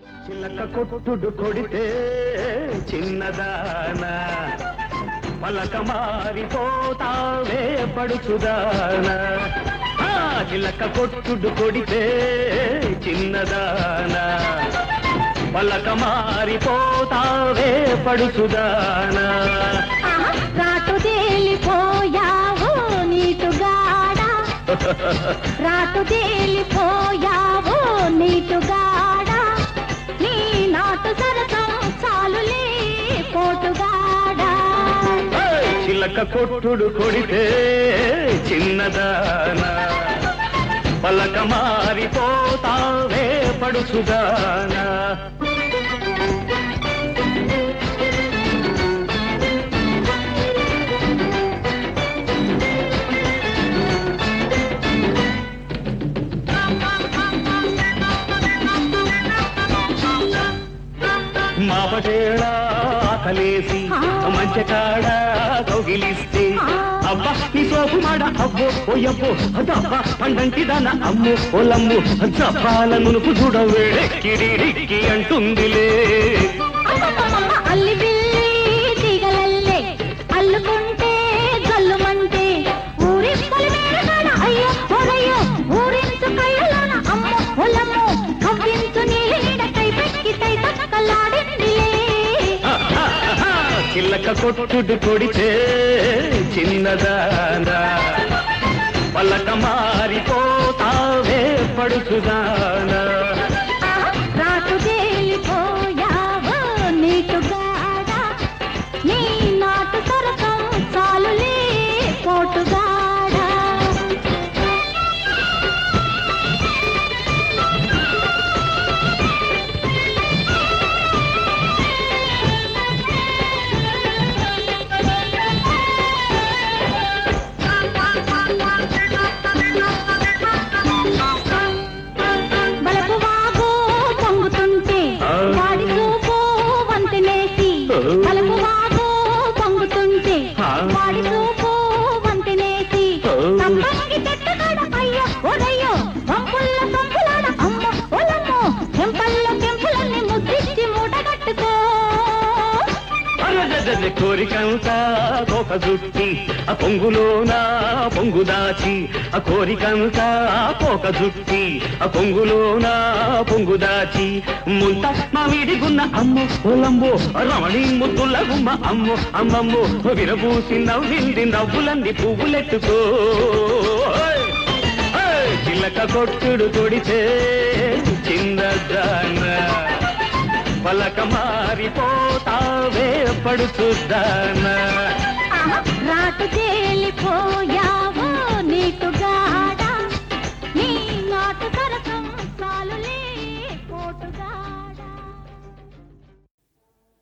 చిలక కొట్టుడు కొడితే చిన్నదానా పలక మారిపోతావే పడుచుదానా ఆ, చిలక కొట్టుడు కొడితే చిన్నదానా పలక మారిపోతావే పడుచుదానా ఆహా, రాటు తేలిపోయావు నీటుగాడా రాటు తేలిపోయావు నీటుగాడా నీ నాటు సరసం చాలులే పోటుగాడా ఏయ్! చిలక కొట్టుడు కొడితే చిన్నదానా పలక మారిపోతావే పడుచుదానా మాపటేళ ఆకలేసి మంచి కాడ కౌగిలిస్తే అబ్బా నీ సోపు మాడ అబ్బో ఓయబ్బో అదబ్బా పండంటి దాన అమ్ము ఓలమ్ము జప్పాల నునుపు చూడ వేడెక్కిడిడిక్కి అంటుందిలే అమ్మమ్మమ్మ, అల్లి బిల్లి తీగలల్లే అల్లుకుంటే జల్లుమంటే ఊరి పొలిమేరగాన అయ్యో ఓరయ్యో ఊరించు కళ్ళలోన అమ్మ ఒలమ్మ కవ్వించు నీలి నీడకై పెక్కితై తక్కలాడిందిలే చిల్లక కొట్టుడు కొడితే చిన్నదానా పలక మారిపోతావే పడుచుదానా ఆహా, రాటు తేలిపోయావో నీటుగాడా నీ నాటు సరసం చాలులే పోటుగాడా బలపు వాగు పొంగుతుంటే ఆ. వాడి చూపు వంతెనేసి ఆ. బలపు వాగు పొంగుతుంటే ఆ. వాడి చూపు వంతెనేసి ఆ. సంపంగి చెట్టుగాడ అయ్యో ఒరయ్యో వంపుల్ల సంపులాడ అమ్మ ఒలమ్మో చెంపల్లో చెంపులన్నీ ముద్దిచ్చి మూటగట్టుకో అరదదద కోరికంతా కోక జుట్టి ఆ పొంగులోన పొంగు దాచి ఆ కోరికంతా కోక జుట్టి ఆ పొంగులోన పొంగు దాచి ముంత మామిడిగున్న అమ్ము పొలంబో రమణి ముద్దుల గుమ్మ అమ్ము అమ్మమ్ము విరబూసి నవ్వింది నవ్వులంది పువ్వులెట్టుకో ఓయ్! ఓయ్! చిలక కొట్టుడు కొడితే చిన్నదానా పలక మారిపోతావే పడుచుద్దానా ఆహా, రాటు తేలిపోయావో నీటుగాడా నీ నాటు సరసం